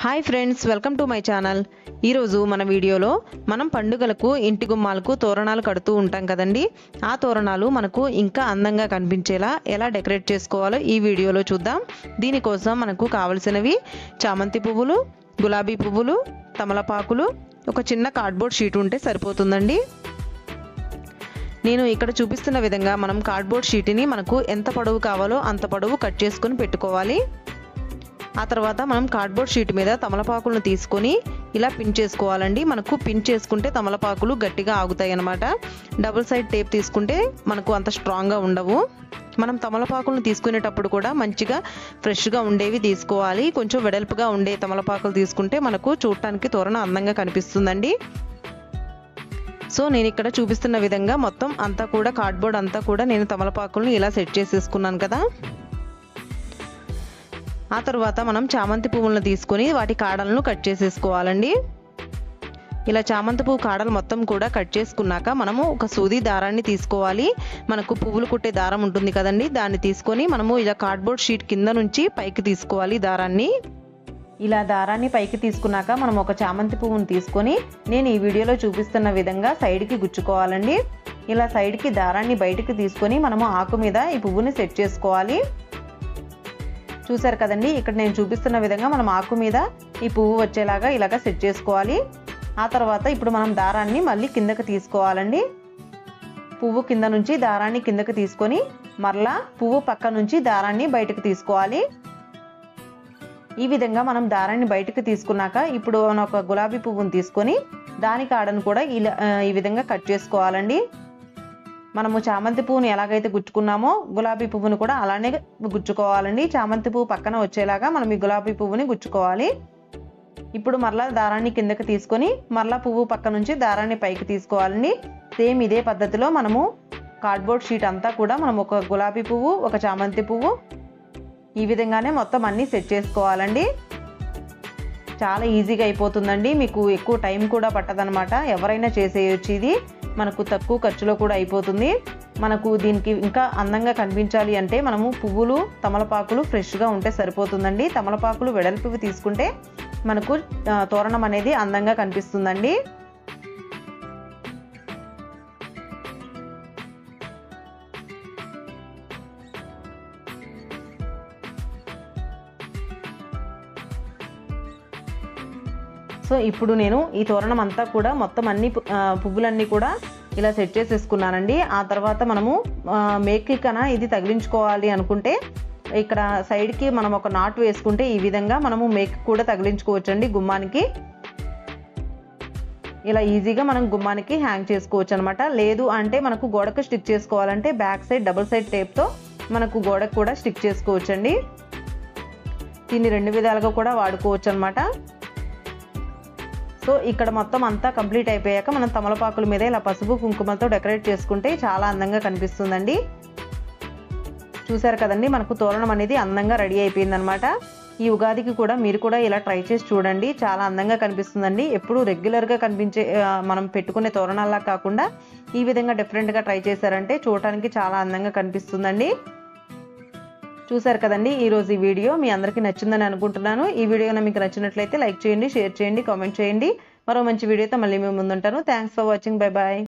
hi friends welcome to my channel ఈరోజు మన వీడియోలో మనం పండుగలకు ఇంటి గుమ్మాలకు తోరణాలు కడుతూ ఉంటాం కదండి ఆ తోరణాలు మనకు ఇంకా అందంగా కనిపించేలా ఎలా డెకరేట్ చేసుకోవాలో ఈ వీడియోలో చూద్దాం దీనికోసం మనకు కావలసినవి చామంతి పువ్వులు గులాబీ పువ్వులు తమలపాకులు ఒక చిన్న కార్డ్బోర్డ్ షీట్ ఉంటే సరిపోతుందండి నేను ఇక్కడ చూపిస్తున్న విధంగా మనం కార్డ్బోర్డ్ షీట్ని మనకు ఎంత పొడవు కావాలో అంత పొడవు కట్ చేసుకుని పెట్టుకోవాలి ఆ తర్వాత మనం కార్డ్బోర్డ్ షీట్ మీద తమలపాకులను తీసుకొని ఇలా పిన్ చేసుకోవాలండి మనకు పిన్ చేసుకుంటే తమలపాకులు గట్టిగా ఆగుతాయి అన్నమాట డబుల్ సైడ్ టేప్ తీసుకుంటే మనకు అంత స్ట్రాంగ్గా ఉండవు మనం తమలపాకులను తీసుకునేటప్పుడు కూడా మంచిగా ఫ్రెష్గా ఉండేవి తీసుకోవాలి కొంచెం వెడల్పుగా ఉండే తమలపాకులు తీసుకుంటే మనకు చూడటానికి తోరణ అందంగా కనిపిస్తుందండి సో నేను ఇక్కడ చూపిస్తున్న విధంగా మొత్తం అంతా కూడా కార్డ్బోర్డ్ అంతా కూడా నేను తమలపాకులను ఇలా సెట్ చేసేసుకున్నాను కదా ఆ తర్వాత మనం చామంతి పువ్వులను తీసుకొని వాటి కాడలను కట్ చేసేసుకోవాలండి ఇలా చామంతి పువ్వు కాడలు మొత్తం కూడా కట్ చేసుకున్నాక మనము ఒక సూది దారాన్ని తీసుకోవాలి మనకు పువ్వులు కుట్టే దారం ఉంటుంది కదండి దాన్ని తీసుకొని మనము ఇలా కార్డ్బోర్డ్ షీట్ కింద నుంచి పైకి తీసుకోవాలి దారాన్ని ఇలా దారాన్ని పైకి తీసుకున్నాక మనం ఒక చామంతి పువ్వును తీసుకొని నేను ఈ వీడియోలో చూపిస్తున్న విధంగా సైడ్కి గుచ్చుకోవాలండి ఇలా సైడ్కి దారాన్ని బయటికి తీసుకొని మనము ఆకు మీద ఈ పువ్వుని సెట్ చేసుకోవాలి చూసారు కదండి ఇక్కడ నేను చూపిస్తున్న విధంగా మనం ఆకు మీద ఈ పువ్వు వచ్చేలాగా ఇలాగ సెట్ చేసుకోవాలి ఆ తర్వాత ఇప్పుడు మనం దారాన్ని మళ్ళీ కిందకి తీసుకోవాలండి పువ్వు కింద నుంచి దారాన్ని కిందకి తీసుకొని మరలా పువ్వు పక్క నుంచి దారాన్ని బయటకు తీసుకోవాలి ఈ విధంగా మనం దారాన్ని బయటకు తీసుకున్నాక ఇప్పుడు మనం ఒక గులాబీ పువ్వును తీసుకొని దాని కాడను కూడా ఇలా ఈ విధంగా కట్ చేసుకోవాలండి మనము చామంతి పువ్వుని ఎలాగైతే గుచ్చుకున్నామో గులాబీ పువ్వుని కూడా అలానే గుచ్చుకోవాలండి చామంతి పువ్వు పక్కన వచ్చేలాగా మనం ఈ గులాబీ పువ్వుని గుచ్చుకోవాలి ఇప్పుడు మరలా దారాన్ని కిందకి తీసుకొని మరలా పువ్వు పక్క నుంచి దారాన్ని పైకి తీసుకోవాలండి సేమ్ ఇదే పద్ధతిలో మనము కార్డ్బోర్డ్ షీట్ అంతా కూడా మనం ఒక గులాబీ పువ్వు ఒక చామంతి పువ్వు ఈ విధంగానే మొత్తం అన్నీ సెట్ చేసుకోవాలండి చాలా ఈజీగా అయిపోతుందండి మీకు ఎక్కువ టైం కూడా పట్టదనమాట ఎవరైనా చేసేయచ్చు ఇది మనకు తక్కువ ఖర్చులో కూడా అయిపోతుంది మనకు దీనికి ఇంకా అందంగా కనిపించాలి అంటే మనము పువ్వులు తమలపాకులు ఫ్రెష్గా ఉంటే సరిపోతుందండి తమలపాకులు వెడల్పువి తీసుకుంటే మనకు తోరణం అనేది అందంగా కనిపిస్తుందండి సో ఇప్పుడు నేను ఈ తోరణం అంతా కూడా మొత్తం అన్ని పువ్వులన్నీ కూడా ఇలా సెట్ చేసేసుకున్నానండి ఆ తర్వాత మనము మేక్కి కన ఇది తగిలించుకోవాలి అనుకుంటే ఇక్కడ సైడ్కి మనం ఒక నాట్ వేసుకుంటే ఈ విధంగా మనము మేక్ కూడా తగిలించుకోవచ్చండి గుమ్మానికి ఇలా ఈజీగా మనం గుమ్మానికి హ్యాంగ్ చేసుకోవచ్చు అనమాట లేదు అంటే మనకు గోడకు స్టిక్ చేసుకోవాలంటే బ్యాక్ సైడ్ డబుల్ సైడ్ టేప్తో మనకు గోడకు కూడా స్టిక్ చేసుకోవచ్చండి దీన్ని రెండు విధాలుగా కూడా వాడుకోవచ్చు అనమాట సో ఇక్కడ మొత్తం అంతా కంప్లీట్ అయిపోయాక మనం తమలపాకుల మీద ఇలా పసుపు కుంకుమతో డెకరేట్ చేసుకుంటే చాలా అందంగా కనిపిస్తుందండి చూసారు కదండి మనకు తోరణం అనేది అందంగా రెడీ అయిపోయిందనమాట ఈ ఉగాదికి కూడా మీరు కూడా ఇలా ట్రై చేసి చూడండి చాలా అందంగా కనిపిస్తుందండి ఎప్పుడు రెగ్యులర్గా కనిపించే మనం పెట్టుకునే తోరణాల్లా కాకుండా ఈ విధంగా డిఫరెంట్గా ట్రై చేశారంటే చూడటానికి చాలా అందంగా కనిపిస్తుందండి చూసారు కదండి ఈరోజు ఈ వీడియో మీ అందరికీ నచ్చిందని అనుకుంటున్నాను ఈ వీడియో మీకు నచ్చినట్లయితే లైక్ చేయండి షేర్ చేయండి కామెంట్ చేయండి మరో మంచి వీడియోతో మళ్ళీ మేము ముందుంటాను thanks for watching bye bye